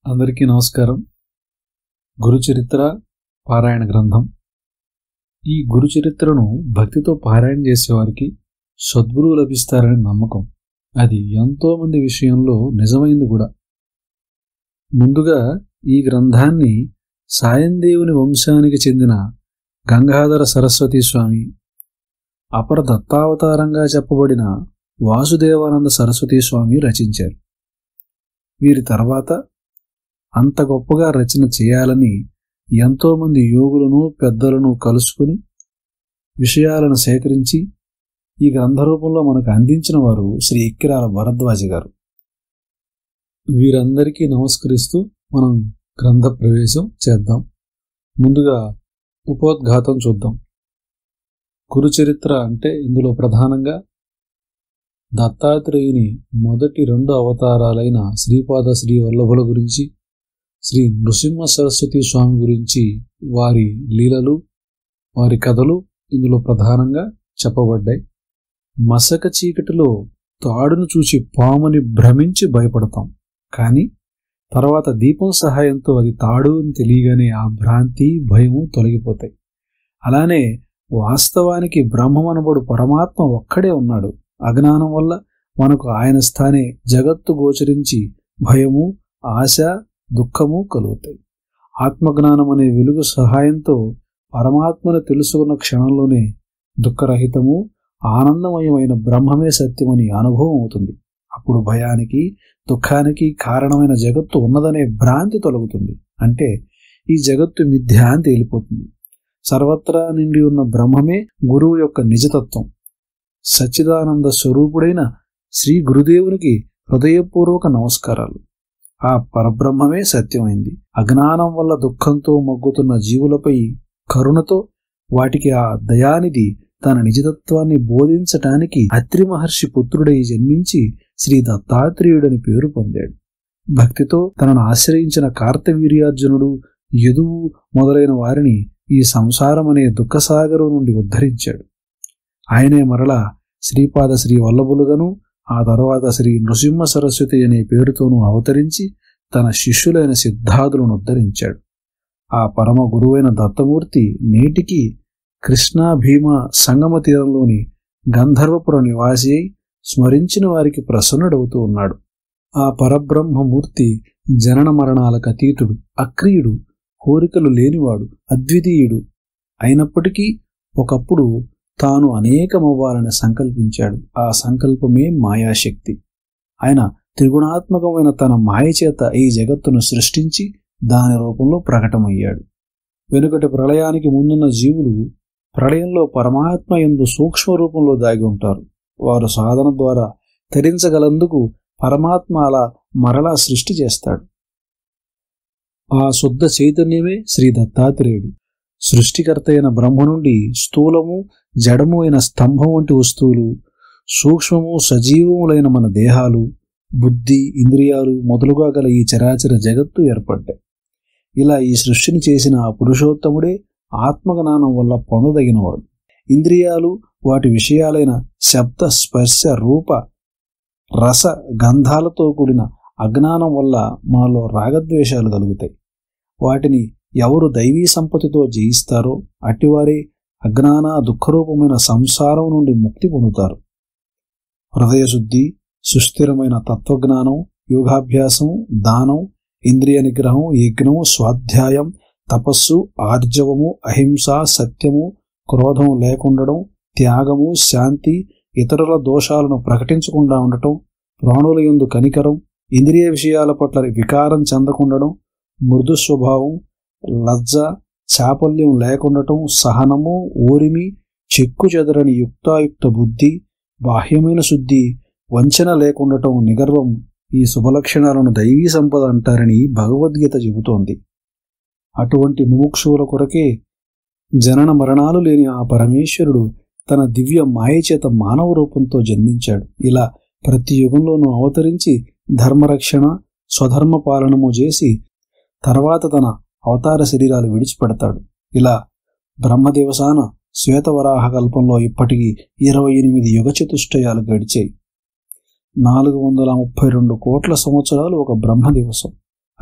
అందరికీ నమస్కారం గురుచరిత్ర పారాయణ గ్రంథం ఈ గురుచరిత్రను భక్తితో పారాయణ చేసేవారికి సద్గురువు లభిస్తారని నమ్మకం అది ఎంతో మంది విషయంలో నిజమైంది కూడా ముందుగా ఈ గ్రంథాన్ని సాయందేవుని వంశానికి చెందిన గంగాధర సరస్వతి స్వామి అపర దత్తావతారంగా చెప్పబడిన వాసుదేవానంద సరస్వతి స్వామి రచించారు వీరి తర్వాత అంత గొప్పగా రచన చేయాలని ఎంతోమంది యోగులను పెద్దలను కలుసుకుని విషయాలను సేకరించి ఈ గ్రంథ రూపంలో మనకు అందించిన వారు శ్రీ ఎక్కిరాల భరద్వాజ గారు వీరందరికీ నమస్కరిస్తూ మనం గ్రంథ ప్రవేశం చేద్దాం ముందుగా ఉపోద్ఘాతం చూద్దాం గురుచరిత్ర అంటే ఇందులో ప్రధానంగా దత్తాత్రేయుని మొదటి రెండు అవతారాలైన శ్రీపాద శ్రీ వల్లభుల గురించి శ్రీ నృసింహ సరస్వతి స్వామి గురించి వారి లీలలు వారి కథలు ఇందులో ప్రధానంగా చెప్పబడ్డాయి మసక చీకటిలో తాడును చూసి పాముని భ్రమించి భయపడతాం కానీ తర్వాత దీపం సహాయంతో అది తాడు అని తెలియగానే ఆ భ్రాంతి భయము తొలగిపోతాయి అలానే వాస్తవానికి బ్రహ్మమనబడు పరమాత్మ ఒక్కడే ఉన్నాడు అజ్ఞానం వల్ల మనకు ఆయన స్థానే జగత్తు గోచరించి భయము ఆశ దుఃఖము కలుగుతాయి ఆత్మజ్ఞానం అనే వెలుగు సహాయంతో పరమాత్మను తెలుసుకున్న క్షణంలోనే దుఃఖరహితము ఆనందమయమైన బ్రహ్మమే సత్యమని అనుభవం అవుతుంది అప్పుడు భయానికి దుఃఖానికి కారణమైన జగత్తు ఉన్నదనే భ్రాంతి తొలగుతుంది అంటే ఈ జగత్తు మిథ్యా అని తేలిపోతుంది సర్వత్రా నిండి ఉన్న బ్రహ్మమే గురువు యొక్క నిజతత్వం సచ్చిదానంద స్వరూపుడైన శ్రీ గురుదేవునికి హృదయపూర్వక నమస్కారాలు ఆ పరబ్రహ్మమే సత్యమైంది అజ్ఞానం వల్ల దుఃఖంతో మొగ్గుతున్న జీవులపై కరుణతో వాటికి ఆ దయానిధి తన నిజతత్వాన్ని బోధించటానికి అత్రి మహర్షి పుత్రుడై జన్మించి శ్రీ దత్తాత్రేయుడని పేరు పొందాడు భక్తితో తనను ఆశ్రయించిన కార్తవీర్యార్జునుడు యదువు మొదలైన వారిని ఈ సంసారం అనే దుఃఖసాగరం నుండి ఉద్ధరించాడు ఆయనే మరలా శ్రీపాద శ్రీ వల్లభులుగాను ఆ తర్వాత శ్రీ నృసింహ సరస్వతి అనే పేరుతోనూ అవతరించి తన శిష్యులైన సిద్ధాదులను ఉద్ధరించాడు ఆ పరమ గురువైన దత్తమూర్తి నేటికి కృష్ణా భీమ సంగమ తీరంలోని గంధర్వపుర నివాసి అయి స్మరించిన వారికి ప్రసన్నుడవుతూ ఉన్నాడు ఆ పరబ్రహ్మమూర్తి జనన మరణాలకు అతీతుడు అక్రియుడు కోరికలు లేనివాడు అద్వితీయుడు అయినప్పటికీ ఒకప్పుడు తాను అనేకమవ్వాలని సంకల్పించాడు ఆ సంకల్పమే మాయాశక్తి ఆయన త్రిగుణాత్మకమైన తన మాయ చేత ఈ జగత్తును సృష్టించి దాని రూపంలో ప్రకటమయ్యాడు వెనుకటి ప్రళయానికి ముందున్న జీవులు ప్రళయంలో పరమాత్మ ఎందు సూక్ష్మ రూపంలో దాగి ఉంటారు వారు సాధన ద్వారా తరించగలందుకు పరమాత్మ అలా మరలా సృష్టి చేస్తాడు ఆ శుద్ధ చైతన్యమే శ్రీ దత్తాత్రేయుడు సృష్టికర్త అయిన బ్రహ్మ నుండి స్థూలము జడము అయిన స్తంభం వంటి వస్తువులు సూక్ష్మము సజీవములైన మన దేహాలు బుద్ధి ఇంద్రియాలు మొదలుగా గల ఈ చరాచర జగత్తు ఏర్పడ్డాయి ఇలా ఈ సృష్టిని చేసిన ఆ పురుషోత్తముడే ఆత్మజ్ఞానం వల్ల పొందదగినవాడు ఇంద్రియాలు వాటి విషయాలైన శబ్ద స్పర్శ రూప రస గంధాలతో కూడిన అజ్ఞానం వల్ల మాలో రాగద్వేషాలు కలుగుతాయి వాటిని ఎవరు దైవీ సంపత్తితో జయిస్తారో అట్టివారే అజ్ఞాన దుఃఖరూపమైన సంసారం నుండి ముక్తి పొందుతారు హృదయశుద్ధి సుస్థిరమైన తత్వజ్ఞానం యోగాభ్యాసం దానం ఇంద్రియ నిగ్రహం యజ్ఞం స్వాధ్యాయం తపస్సు ఆర్జవము అహింస సత్యము క్రోధం లేకుండడం త్యాగము శాంతి ఇతరుల దోషాలను ప్రకటించకుండా ఉండటం ప్రాణుల యందు కనికరం ఇంద్రియ విషయాల పట్ల వికారం చెందకుండడం మృదు స్వభావం లజ్జ చాపల్యం లేకుండటం సహనము ఓరిమి చెక్కు చెదరని యుక్తాయుక్త బుద్ధి బాహ్యమైన శుద్ధి వంచన లేకుండటం నిగర్వం ఈ శుభలక్షణాలను దైవీ సంపద అంటారని భగవద్గీత చెబుతోంది అటువంటి ముముక్షువుల కొరకే జనన మరణాలు లేని ఆ పరమేశ్వరుడు తన దివ్య మాయ చేత మానవ రూపంతో జన్మించాడు ఇలా ప్రతి యుగంలోనూ అవతరించి ధర్మరక్షణ స్వధర్మ పాలనము చేసి తర్వాత తన అవతార శరీరాలు విడిచిపెడతాడు ఇలా బ్రహ్మదేవసాన శ్వేతవరాహ కల్పంలో ఇప్పటికీ ఇరవై ఎనిమిది యుగ చతుష్టయాలు గడిచాయి నాలుగు వందల ముప్పై రెండు కోట్ల సంవత్సరాలు ఒక బ్రహ్మ దివసం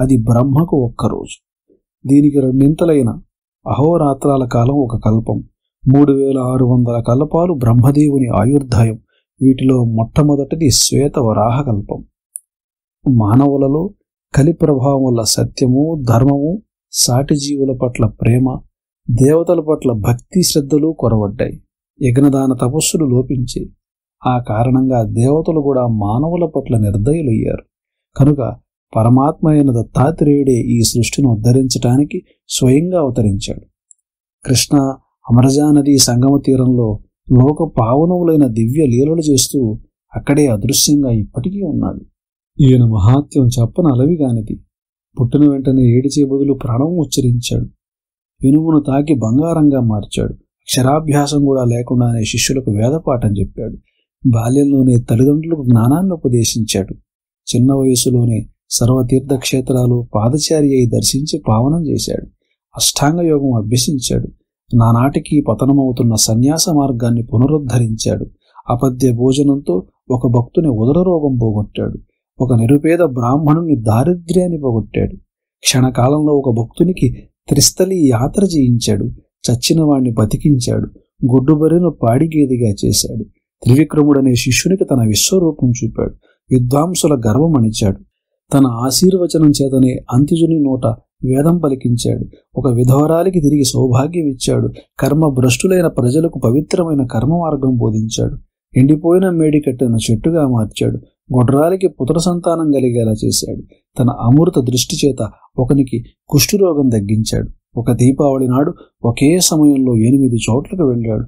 అది బ్రహ్మకు ఒక్కరోజు దీనికి రెండింతలైన అహోరాత్రాల కాలం ఒక కల్పం మూడు వేల ఆరు వందల కల్పాలు బ్రహ్మదేవుని ఆయుర్దాయం వీటిలో మొట్టమొదటిది శ్వేత వరాహ కల్పం మానవులలో కలి ప్రభావం వల్ల సత్యము ధర్మము సాటి జీవుల పట్ల ప్రేమ దేవతల పట్ల భక్తి శ్రద్ధలు కొరవడ్డాయి యజ్ఞదాన తపస్సులు లోపించాయి ఆ కారణంగా దేవతలు కూడా మానవుల పట్ల నిర్దయులయ్యారు కనుక పరమాత్మ అయిన దత్తాత్రేయుడే ఈ సృష్టిని ఉద్ధరించటానికి స్వయంగా అవతరించాడు కృష్ణ అమరజా నది సంగమ తీరంలో లోక పావనములైన దివ్య లీలలు చేస్తూ అక్కడే అదృశ్యంగా ఇప్పటికీ ఉన్నాడు ఈయన మహాత్యం చెప్పన అలవిగానిది పుట్టిన వెంటనే ఏడిచే బదులు ప్రాణం ఉచ్చరించాడు ఇనుమును తాకి బంగారంగా మార్చాడు అక్షరాభ్యాసం కూడా లేకుండానే శిష్యులకు వేదపాఠం చెప్పాడు బాల్యంలోనే తల్లిదండ్రులకు జ్ఞానాన్ని ఉపదేశించాడు చిన్న వయసులోనే సర్వతీర్థక్షేత్రాలు పాదచారి అయి దర్శించి పావనం చేశాడు అష్టాంగ యోగం అభ్యసించాడు నానాటికి పతనమవుతున్న సన్యాస మార్గాన్ని పునరుద్ధరించాడు అపద్య భోజనంతో ఒక భక్తుని ఉదర రోగం పోగొట్టాడు ఒక నిరుపేద బ్రాహ్మణుని దారిద్ర్యాన్ని పోగొట్టాడు క్షణకాలంలో ఒక భక్తునికి త్రిస్థలి యాత్ర చేయించాడు చచ్చిన వాణ్ణి బతికించాడు గొడ్డుబరిను పాడిగేదిగా చేశాడు త్రివిక్రముడనే శిష్యునికి తన విశ్వరూపం చూపాడు విద్వాంసుల గర్వమణిచాడు తన ఆశీర్వచనం చేతనే అంత్యుజుని నోట వేదం పలికించాడు ఒక విధవరాలికి తిరిగి సౌభాగ్యం ఇచ్చాడు కర్మ భ్రష్టులైన ప్రజలకు పవిత్రమైన కర్మ మార్గం బోధించాడు ఎండిపోయిన మేడి కట్టిన చెట్టుగా మార్చాడు గొడ్రాలికి పుత్ర సంతానం కలిగేలా చేశాడు తన అమృత దృష్టి చేత ఒకనికి కుష్ఠురోగం తగ్గించాడు ఒక దీపావళి నాడు ఒకే సమయంలో ఎనిమిది చోట్లకు వెళ్ళాడు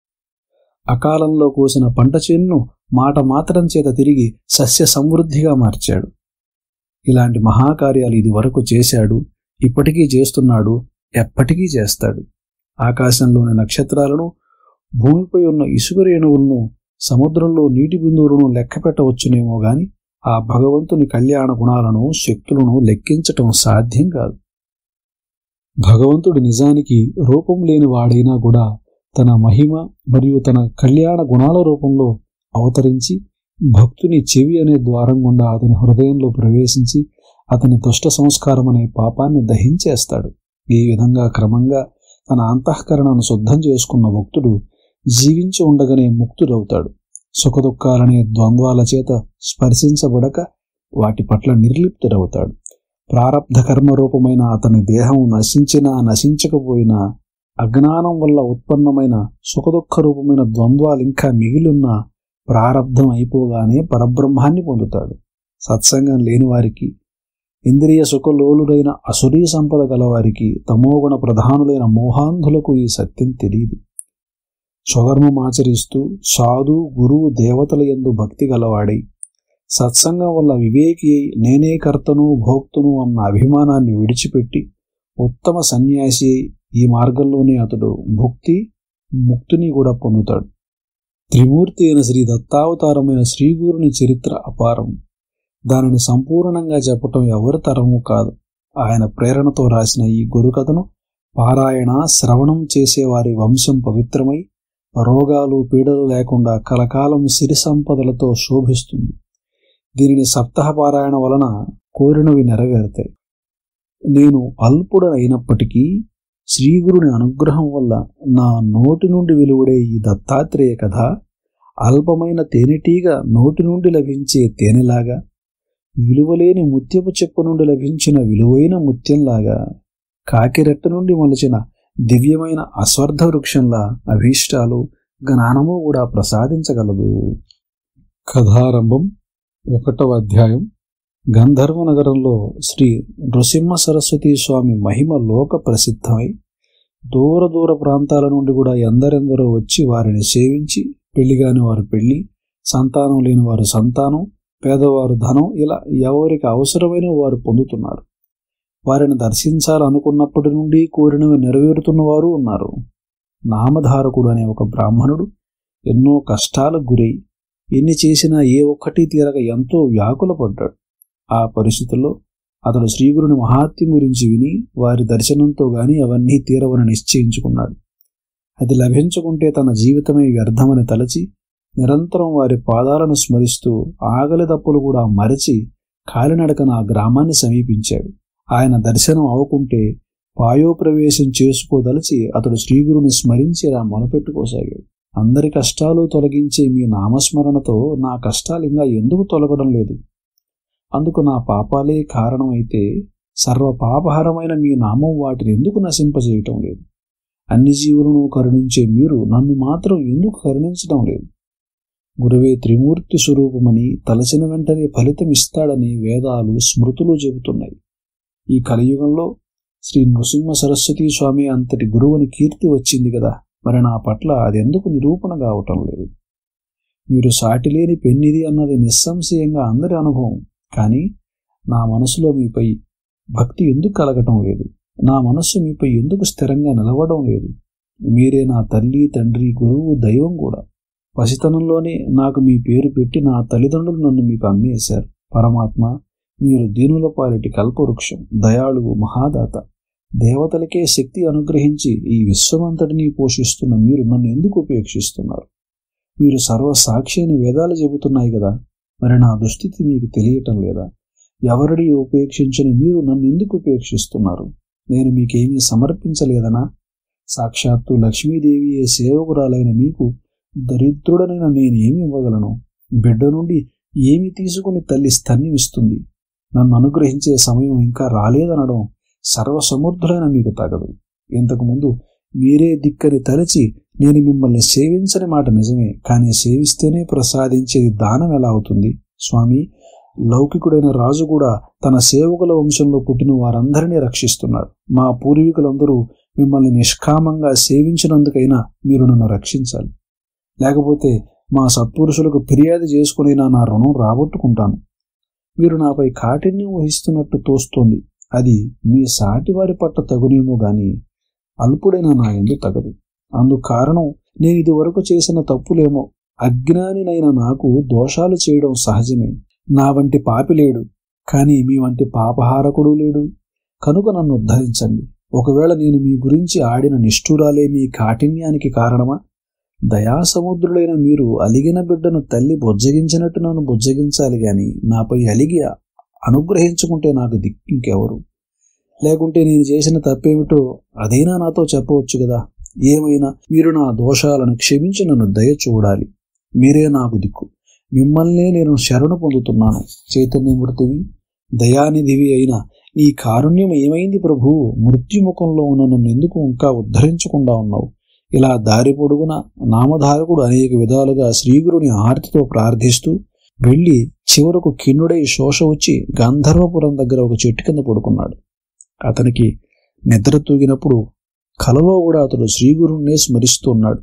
అకాలంలో కోసిన పంట చేనును మాట మాత్రం చేత తిరిగి సస్య సమృద్ధిగా మార్చాడు ఇలాంటి మహాకార్యాలు ఇది వరకు చేశాడు ఇప్పటికీ చేస్తున్నాడు ఎప్పటికీ చేస్తాడు ఆకాశంలోని నక్షత్రాలను భూమిపై ఉన్న ఇసుక రేణువులను సముద్రంలో నీటి బిందువులను లెక్క పెట్టవచ్చునేమో గాని ఆ భగవంతుని కళ్యాణ గుణాలను శక్తులను లెక్కించటం సాధ్యం కాదు భగవంతుడు నిజానికి రూపం లేని వాడైనా కూడా తన మహిమ మరియు తన కళ్యాణ గుణాల రూపంలో అవతరించి భక్తుని చెవి అనే ద్వారం గుండా అతని హృదయంలో ప్రవేశించి అతని దుష్ట సంస్కారం అనే పాపాన్ని దహించేస్తాడు ఈ విధంగా క్రమంగా తన అంతఃకరణను శుద్ధం చేసుకున్న భక్తుడు జీవించి ఉండగానే ముక్తుడవుతాడు సుఖదుఖాలనే ద్వంద్వాల చేత స్పర్శించబడక వాటి పట్ల నిర్లిప్తుడవుతాడు ప్రారబ్ధ కర్మ రూపమైన అతని దేహం నశించినా నశించకపోయినా అజ్ఞానం వల్ల ఉత్పన్నమైన సుఖదుఖ రూపమైన ద్వంద్వాలు ఇంకా మిగిలిన్న ప్రారబ్ధం అయిపోగానే పరబ్రహ్మాన్ని పొందుతాడు సత్సంగం లేని వారికి ఇంద్రియ సుఖలోలుడైన అసురీ సంపద గలవారికి తమోగుణ ప్రధానులైన మోహాంధులకు ఈ సత్యం తెలియదు స్వధర్మమాచరిస్తూ సాధు గురువు దేవతల ఎందు భక్తి గలవాడై సత్సంగం వల్ల వివేకి అయి నేనే కర్తను భోక్తును అన్న అభిమానాన్ని విడిచిపెట్టి ఉత్తమ సన్యాసి అయి ఈ మార్గంలోనే అతడు భుక్తి ముక్తిని కూడా పొందుతాడు త్రిమూర్తి అయిన శ్రీ దత్తావతారమైన శ్రీగురుని చరిత్ర అపారం దానిని సంపూర్ణంగా చెప్పటం ఎవరి తరము కాదు ఆయన ప్రేరణతో రాసిన ఈ గురుకథను పారాయణ శ్రవణం చేసేవారి వంశం పవిత్రమై రోగాలు పీడలు లేకుండా కలకాలం సిరి సంపదలతో శోభిస్తుంది దీనిని సప్తాహ పారాయణ వలన కోరినవి నెరవేరుతాయి నేను అల్పుడనైనప్పటికీ శ్రీగురుని అనుగ్రహం వల్ల నా నోటి నుండి వెలువడే ఈ దత్తాత్రేయ కథ అల్పమైన తేనెటీగ నోటి నుండి లభించే తేనెలాగా విలువలేని ముత్యపు చెప్పు నుండి లభించిన విలువైన ముత్యంలాగా కాకిరెట్ట నుండి మలిచిన దివ్యమైన అస్వర్ధ వృక్షంలా అభీష్టాలు జ్ఞానము కూడా ప్రసాదించగలదు కథారంభం ఒకటవ అధ్యాయం గంధర్వ నగరంలో శ్రీ నృసింహ సరస్వతి స్వామి మహిమ లోక ప్రసిద్ధమై దూర దూర ప్రాంతాల నుండి కూడా ఎందరెందరో వచ్చి వారిని సేవించి పెళ్లిగాని వారు పెళ్లి సంతానం లేని వారు సంతానం పేదవారు ధనం ఇలా ఎవరికి అవసరమైన వారు పొందుతున్నారు వారిని దర్శించాలనుకున్నప్పటి నుండి కోరినవి నెరవేరుతున్న వారు ఉన్నారు నామధారకుడు అనే ఒక బ్రాహ్మణుడు ఎన్నో కష్టాలకు గురై ఎన్ని చేసినా ఏ ఒక్కటి తీరక ఎంతో వ్యాకులపడ్డాడు ఆ పరిస్థితుల్లో అతడు శ్రీగురుని మహాత్యం గురించి విని వారి దర్శనంతో గాని అవన్నీ తీరవని నిశ్చయించుకున్నాడు అది లభించకుంటే తన జీవితమే వ్యర్థమని తలచి నిరంతరం వారి పాదాలను స్మరిస్తూ ఆగలి దప్పులు కూడా మరచి కాలినడకన ఆ గ్రామాన్ని సమీపించాడు ఆయన దర్శనం అవ్వకుంటే పాయోప్రవేశం చేసుకోదలిచి అతడు శ్రీగురుని స్మరించి ఇలా మొలపెట్టుకోసాగాడు అందరి కష్టాలు తొలగించే మీ నామస్మరణతో నా కష్టాలు ఇంకా ఎందుకు తొలగడం లేదు అందుకు నా పాపాలే కారణమైతే సర్వ పాపహరమైన మీ నామం వాటిని ఎందుకు నశింపజేయటం లేదు అన్ని జీవులను కరుణించే మీరు నన్ను మాత్రం ఎందుకు కరుణించడం లేదు గురువే త్రిమూర్తి స్వరూపమని తలచిన వెంటనే ఫలితం ఇస్తాడని వేదాలు స్మృతులు చెబుతున్నాయి ఈ కలియుగంలో శ్రీ నృసింహ సరస్వతి స్వామి అంతటి గురువుని కీర్తి వచ్చింది కదా మరి నా పట్ల అది ఎందుకు నిరూపణ కావటం లేదు మీరు సాటిలేని పెన్నిది అన్నది నిస్సంశయంగా అందరి అనుభవం కానీ నా మనసులో మీపై భక్తి ఎందుకు కలగటం లేదు నా మనస్సు మీపై ఎందుకు స్థిరంగా నిలవడం లేదు మీరే నా తల్లి తండ్రి గురువు దైవం కూడా పసితనంలోనే నాకు మీ పేరు పెట్టి నా తల్లిదండ్రులు నన్ను మీకు అమ్మేశారు పరమాత్మ మీరు దీనుల పాలిటి కల్పవృక్షం దయాళువు మహాదాత దేవతలకే శక్తి అనుగ్రహించి ఈ విశ్వమంతటినీ పోషిస్తున్న మీరు నన్ను ఎందుకు ఉపేక్షిస్తున్నారు మీరు సర్వ సాక్షి అని వేదాలు చెబుతున్నాయి కదా మరి నా దుస్థితి మీకు తెలియటం లేదా ఎవరిని ఉపేక్షించని మీరు నన్ను ఎందుకు ఉపేక్షిస్తున్నారు నేను మీకేమీ సమర్పించలేదనా సాక్షాత్తు లక్ష్మీదేవియే సేవకురాలైన మీకు దరిద్రుడనైన నేనేమి ఇవ్వగలను బిడ్డ నుండి ఏమి తీసుకుని తల్లి స్తన్యమిస్తుంది నన్ను అనుగ్రహించే సమయం ఇంకా రాలేదనడం సర్వసమర్థులైన మీకు తగదు ఇంతకుముందు మీరే దిక్కని తలచి నేను మిమ్మల్ని సేవించని మాట నిజమే కానీ సేవిస్తేనే ప్రసాదించేది దానం ఎలా అవుతుంది స్వామి లౌకికుడైన రాజు కూడా తన సేవకుల వంశంలో పుట్టిన వారందరినీ రక్షిస్తున్నాడు మా పూర్వీకులందరూ మిమ్మల్ని నిష్కామంగా సేవించినందుకైనా మీరు నన్ను రక్షించాలి లేకపోతే మా సత్పురుషులకు ఫిర్యాదు చేసుకునైనా నా రుణం రాబట్టుకుంటాను మీరు నాపై కాఠిన్యం వహిస్తున్నట్టు తోస్తోంది అది మీ సాటి వారి పట్ల తగునేమో గాని అల్పుడైన నా ఎందు తగదు అందుకు కారణం నేను ఇది వరకు చేసిన తప్పులేమో అజ్ఞానినైన నాకు దోషాలు చేయడం సహజమే నా వంటి పాపి లేడు కానీ మీ వంటి పాపహారకుడు లేడు కనుక నన్ను ఉద్ధరించండి ఒకవేళ నేను మీ గురించి ఆడిన నిష్ఠురాలే మీ కాఠిన్యానికి కారణమా దయాసముద్రుడైన మీరు అలిగిన బిడ్డను తల్లి బుజ్జగించినట్టు నన్ను బుజ్జగించాలి గాని నాపై అలిగి అనుగ్రహించుకుంటే నాకు దిక్కు ఇంకెవరు లేకుంటే నేను చేసిన తప్పేమిటో అదైనా నాతో చెప్పవచ్చు కదా ఏమైనా మీరు నా దోషాలను క్షమించి నన్ను దయ చూడాలి మీరే నాకు దిక్కు మిమ్మల్నే నేను శరణు పొందుతున్నాను చైతన్యమూర్తివి దయానిధివి అయిన నీ కారుణ్యం ఏమైంది ప్రభు మృత్యుముఖంలో ఉన్న నన్ను ఎందుకు ఇంకా ఉద్ధరించకుండా ఉన్నావు ఇలా దారి పొడుగున నామధారకుడు అనేక విధాలుగా శ్రీగురుని ఆర్తితో ప్రార్థిస్తూ వెళ్ళి చివరకు కిన్నుడై శోష వచ్చి గంధర్వపురం దగ్గర ఒక చెట్టు కింద పడుకున్నాడు అతనికి నిద్ర తూగినప్పుడు కలలో కూడా అతడు శ్రీగురుణ్ణే స్మరిస్తున్నాడు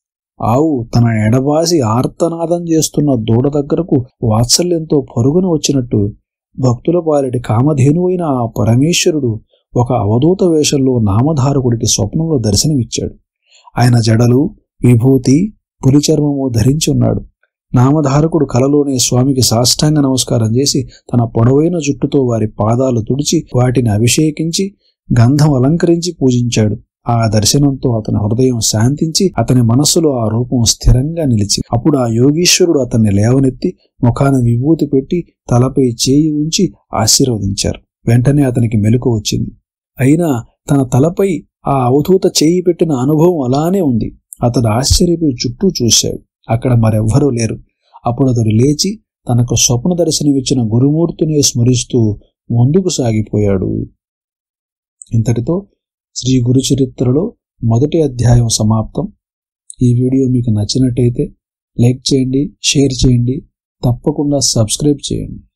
ఆవు తన ఎడబాసి ఆర్తనాదం చేస్తున్న దూడ దగ్గరకు వాత్సల్యంతో పరుగున వచ్చినట్టు భక్తుల పాలిటి కామధేనువైన ఆ పరమేశ్వరుడు ఒక అవధూత వేషంలో నామధారకుడికి స్వప్నంలో దర్శనమిచ్చాడు ఆయన జడలు విభూతి పులి చర్మము ధరించి ఉన్నాడు నామధారకుడు కలలోనే స్వామికి సాష్టాంగ నమస్కారం చేసి తన పొడవైన జుట్టుతో వారి పాదాలు తుడిచి వాటిని అభిషేకించి గంధం అలంకరించి పూజించాడు ఆ దర్శనంతో అతని హృదయం శాంతించి అతని మనస్సులో ఆ రూపం స్థిరంగా నిలిచి అప్పుడు ఆ యోగీశ్వరుడు అతన్ని లేవనెత్తి ముఖాన విభూతి పెట్టి తలపై చేయి ఉంచి ఆశీర్వదించారు వెంటనే అతనికి మెలకు వచ్చింది అయినా తన తలపై ఆ అవధూత చేయి పెట్టిన అనుభవం అలానే ఉంది అతడు ఆశ్చర్యపోయి చుట్టూ చూశాడు అక్కడ మరెవ్వరూ లేరు అప్పుడు అతడు లేచి తనకు స్వప్న దర్శనమిచ్చిన గురుమూర్తిని స్మరిస్తూ ముందుకు సాగిపోయాడు ఇంతటితో శ్రీ గురు చరిత్రలో మొదటి అధ్యాయం సమాప్తం ఈ వీడియో మీకు నచ్చినట్టయితే లైక్ చేయండి షేర్ చేయండి తప్పకుండా సబ్స్క్రైబ్ చేయండి